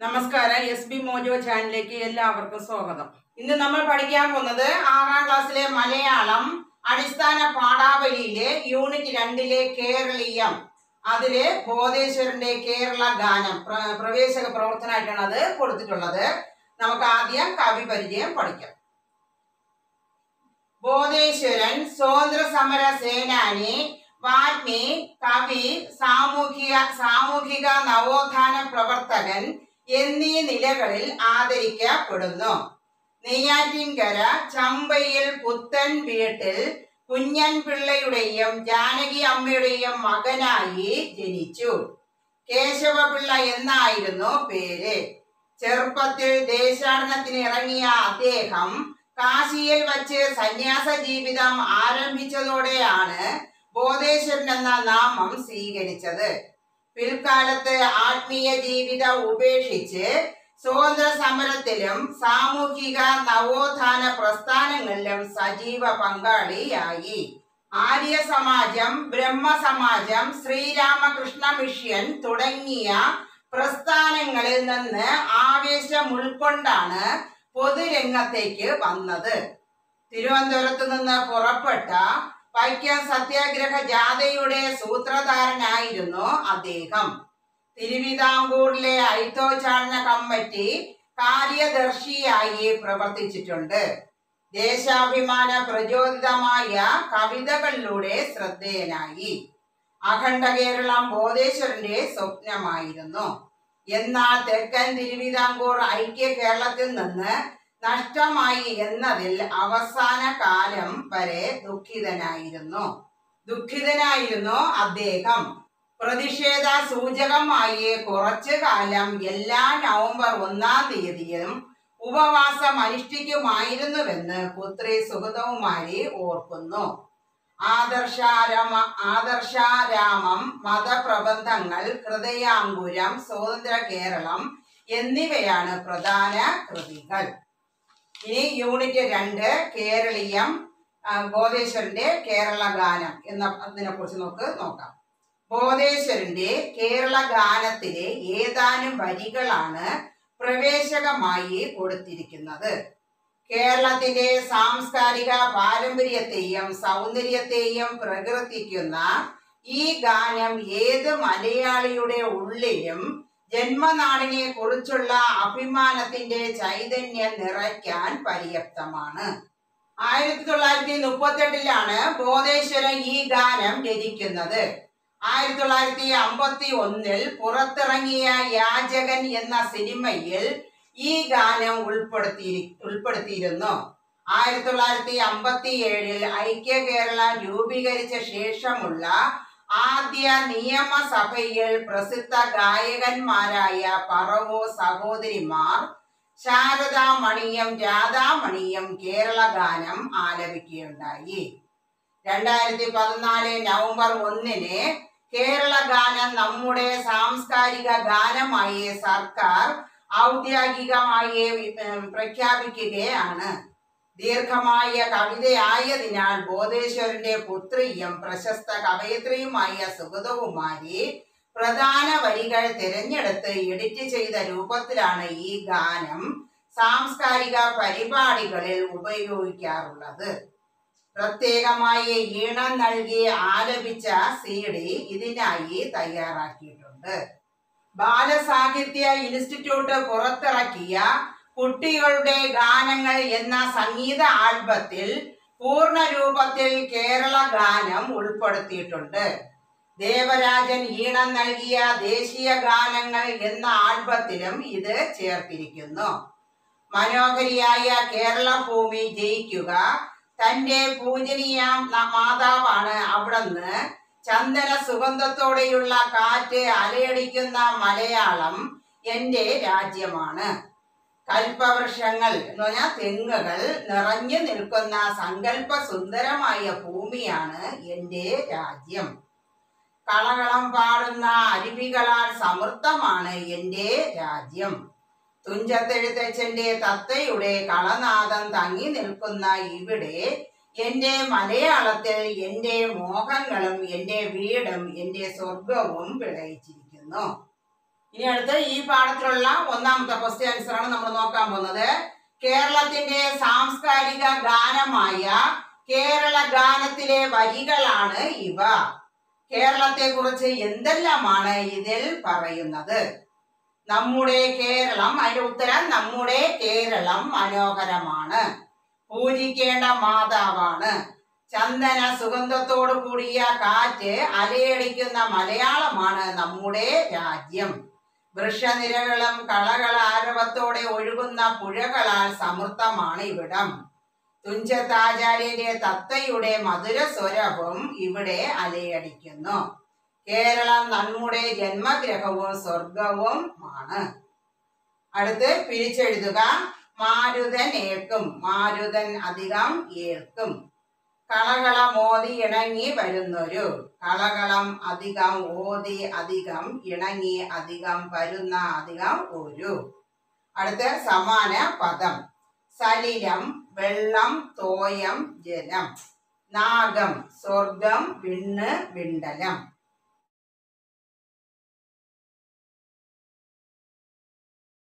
നമസ്കാരം S B mojo ചാനലിലേക്ക് എല്ലാവർക്കും സ്വാഗതം ഇന്ന് നമ്മൾ പഠിക്കാൻ പോകുന്നത് ആറാം ക്ലാസ്സിലെ മലയാളം അടിസ്ഥാന പാഠാവലിയിലെ യൂണിറ്റ് രണ്ടിലെ കേരളീയം അതില് ബോധേശ്വരന്റെ കേരള ഗാനം പ്ര- പ്രവേശക പ്രവർത്തനമായിട്ടാണ് അത് കൊടുത്തിട്ടുള്ളത് നമുക്ക് ആദ്യം കവി പരിചയം പഠിക്കാം ബോധേശ്വരൻ സ്വാതന്ത്ര്യ സമര സേനാനി വാഗ്മി കവി സാമൂഹിക സാമൂഹിക നവോത്ഥാന പ്രവർത്തകൻ എന്നീ നിലകളിൽ ആദരിക്കപ്പെടുന്നു നെയ്യാറ്റിൻകര ചമ്പയിൽ പുത്തൻ വീട്ടിൽ കുഞ്ഞൻ പിള്ളയുടെയും ജാനകി അമ്മയുടെയും മകനായി ജനിച്ചു കേശവപിള്ള എന്നായിരുന്നു പേര് ചെറുപ്പത്തിൽ ദേശാടനത്തിന് ഇറങ്ങിയ അദ്ദേഹം കാശിയിൽ വച്ച് സന്യാസ ജീവിതം ആരംഭിച്ചതോടെയാണ് ബോധേശ്വരൻ എന്ന നാമം സ്വീകരിച്ചത് പിൽക്കാലത്ത് ആത്മീയ ജീവിതം ഉപേക്ഷിച്ച് സ്വാതന്ത്ര്യ സമരത്തിലും സാമൂഹിക നവോത്ഥാന പ്രസ്ഥാനങ്ങളിലും സജീവ പങ്കാളിയായി ആര്യ സമാജം ബ്രഹ്മസമാജം ശ്രീരാമകൃഷ്ണ മിഷൻ തുടങ്ങിയ പ്രസ്ഥാനങ്ങളിൽ നിന്ന് ആവേശം ഉൾക്കൊണ്ടാണ് പൊതുരംഗത്തേക്ക് വന്നത് തിരുവനന്തപുരത്ത് നിന്ന് പുറപ്പെട്ട വൈക്കം സത്യാഗ്രഹ ജാഥയുടെ സൂത്രധാരനായിരുന്നു അദ്ദേഹം തിരുവിതാംകൂറിലെ ഐത്തോച്ചാടന കമ്മിറ്റി കാര്യദർശിയായി പ്രവർത്തിച്ചിട്ടുണ്ട് ദേശാഭിമാന പ്രചോദിതമായ കവിതകളിലൂടെ ശ്രദ്ധേയനായി അഖണ്ഡ കേരളം ബോധേശ്വരന്റെ സ്വപ്നമായിരുന്നു എന്നാൽ തെക്കൻ തിരുവിതാംകൂർ ഐക്യ കേരളത്തിൽ നിന്ന് നഷ്ടമായി എന്നതിൽ അവസാന കാലം വരെ ദുഃഖിതനായിരുന്നു ദുഃഖിതനായിരുന്നു അദ്ദേഹം പ്രതിഷേധ സൂചകമായി കുറച്ചു കാലം എല്ലാ നവംബർ ഒന്നാം തീയതിയും ഉപവാസം അനുഷ്ഠിക്കുമായിരുന്നുവെന്ന് പുത്രി സുഗതകുമാരി ഓർക്കുന്നു ആദർശാരമ ആദർശാരാമം മതപ്രബന്ധങ്ങൾ ഹൃദയാങ്കുരം സ്വതന്ത്ര കേരളം എന്നിവയാണ് പ്രധാന കൃതികൾ ഇനി യൂണിറ്റ് രണ്ട് കേരളീയം ആ, ബോധേശ്വരന്റെ കേരള ഗാനം എന്ന അതിനെ കുറിച്ച് നമുക്ക് നോക്കാം ബോധേശ്വരന്റെ കേരള ഗാനത്തിലെ ഏതാനും വരികളാണ് പ്രവേശകമായി കൊടുത്തിരിക്കുന്നത് കേരളത്തിന്റെ സാംസ്കാരിക പാരമ്പര്യത്തെയും സൗന്ദര്യത്തെയും പ്രകീർത്തിക്കുന്ന ഈ ഗാനം ഏത് മലയാളിയുടെ ഉള്ളിലും ജന്മനാടിനെ കുറിച്ചുള്ള അഭിമാനത്തിന്റെ ചൈതന്യം നിറയ്ക്കാൻ പര്യാപ്തമാണ് ആയിരത്തി തൊള്ളായിരത്തി മുപ്പത്തെട്ടിലാണ് ബോധേശ്വരൻ ഈ ഗാനം രചിക്കുന്നത് ആയിരത്തി തൊള്ളായിരത്തി അമ്പത്തി ഒന്നിൽ പുറത്തിറങ്ങിയ യാചകൻ എന്ന സിനിമയിൽ ഈ ഗാനം ഉൾപ്പെടുത്തി ഉൾപ്പെടുത്തിയിരുന്നു ആയിരത്തി തൊള്ളായിരത്തി അമ്പത്തി ഏഴിൽ ഐക്യ കേരളം രൂപീകരിച്ച ശേഷമുള്ള ആദ്യ നിയമസഭയിൽ പ്രസിദ്ധ ഗായകന്മാരായ പറവോ സഹോദരിമാർ ശാരദാമണിയും രാധാമണിയും കേരള ഗാനം ആലപിക്കുകയുണ്ടായി രണ്ടായിരത്തി പതിനാല് നവംബർ ഒന്നിന് കേരള ഗാനം നമ്മുടെ സാംസ്കാരിക ഗാനമായി സർക്കാർ ഔദ്യോഗികമായി ഏഹ്, പ്രഖ്യാപിക്കുകയാണ് ദീർഘമായ കവിതയായതിനാൽ ബോധേശ്വരന്റെ പുത്രിയും പ്രശസ്ത കവയിത്രിയുമായ സുഗതകുമാരി പ്രധാന വരികൾ തിരഞ്ഞെടുത്ത് എഡിറ്റ് ചെയ്ത രൂപത്തിലാണ് ഈ ഗാനം സാംസ്കാരിക പരിപാടികളിൽ ഉപയോഗിക്കാറുള്ളത് പ്രത്യേകമായി ഈണം നൽകി ആലപിച്ച സി ഡി ഇതിനായി തയ്യാറാക്കിയിട്ടുണ്ട് ബാലസാഹിത്യ ഇൻസ്റ്റിറ്റ്യൂട്ട് പുറത്തിറക്കിയ കുട്ടികളുടെ ഗാനങ്ങൾ എന്ന സംഗീത ആൽബത്തിൽ പൂർണ്ണ രൂപത്തിൽ കേരള ഗാനം ഉൾപ്പെടുത്തിയിട്ടുണ്ട് ദേവരാജൻ ഈണം നൽകിയ ദേശീയ ഗാനങ്ങൾ എന്ന ആൽബത്തിലും ഇത് ചേർത്തിരിക്കുന്നു മനോഹരിയായ കേരള ഭൂമി ജയിക്കുക തന്റെ പൂജനീയ ന- മാതാവാണ് അവിടുന്ന് ചന്ദന സുഗന്ധത്തോടെയുള്ള കാറ്റ് അലയടിക്കുന്ന മലയാളം എന്റെ രാജ്യമാണ് കൽപ്പവൃക്ഷങ്ങൾ എന്ന് പറഞ്ഞാൽ തെങ്ങുകൾ നിറഞ്ഞു നിൽക്കുന്ന സങ്കല്പ സുന്ദരമായ ഭൂമിയാണ് എന്റെ രാജ്യം കളകളം പാടുന്ന അരുവികളാൽ സമൃദ്ധമാണ് എന്റെ രാജ്യം തുഞ്ചത്തെഴുത്തച്ഛന്റെ തത്തയുടെ കളനാദം തങ്ങി നിൽക്കുന്ന ഇവിടെ എന്റെ മലയാളത്തിൽ എന്റെ മോഹങ്ങളും എന്റെ വീടും എന്റെ സ്വർഗവും വിളയിച്ചിരിക്കുന്നു ഇനി അടുത്ത് ഈ പാഠത്തിലുള്ള ഒന്നാമത്തെ ക്വസ്റ്റ്യൻ ആൻസർ ആണ് നമ്മൾ നോക്കാൻ പോകുന്നത് കേരളത്തിന്റെ സാംസ്കാരിക ഗാനമായ കേരള ഗാനത്തിലെ വരികളാണ് ഇവ കേരളത്തെ കുറിച്ച് എന്തെല്ലാമാണ് ഇതിൽ പറയുന്നത് നമ്മുടെ കേരളം അതിന്റെ ഉത്തരം നമ്മുടെ കേരളം മനോഹരമാണ് പൂജിക്കേണ്ട മാതാവാണ് ചന്ദന സുഗന്ധത്തോടു കൂടിയ കാറ്റ് അലയടിക്കുന്ന മലയാളമാണ് നമ്മുടെ രാജ്യം വൃക്ഷനിരകളും കളകള ആരവത്തോടെ ഒഴുകുന്ന പുഴകളാൽ സമൃദ്ധമാണ് ഇവിടം തുഞ്ചത്താചാര്യന്റെ തത്തയുടെ മധുര സ്വരവും ഇവിടെ അലയടിക്കുന്നു കേരളം നമ്മുടെ ജന്മഗ്രഹവും സ്വർഗവും ആണ് അടുത്ത് പിരിച്ചെഴുതുക മാരുതൻ ഏൽക്കും മാരുതൻ അധികം ഏൽക്കും കളകളം ഓതി ഇണങ്ങി വരുന്നൊരു കളകളം അധികം ഓതി അധികം ഇണങ്ങി അധികം വരുന്ന അധികം ഒരു അടുത്ത സമാന പദം സലിലം വെള്ളം തോയം ജലം നാഗം സ്വർഗം വിണ്ണ് വിണ്ടലം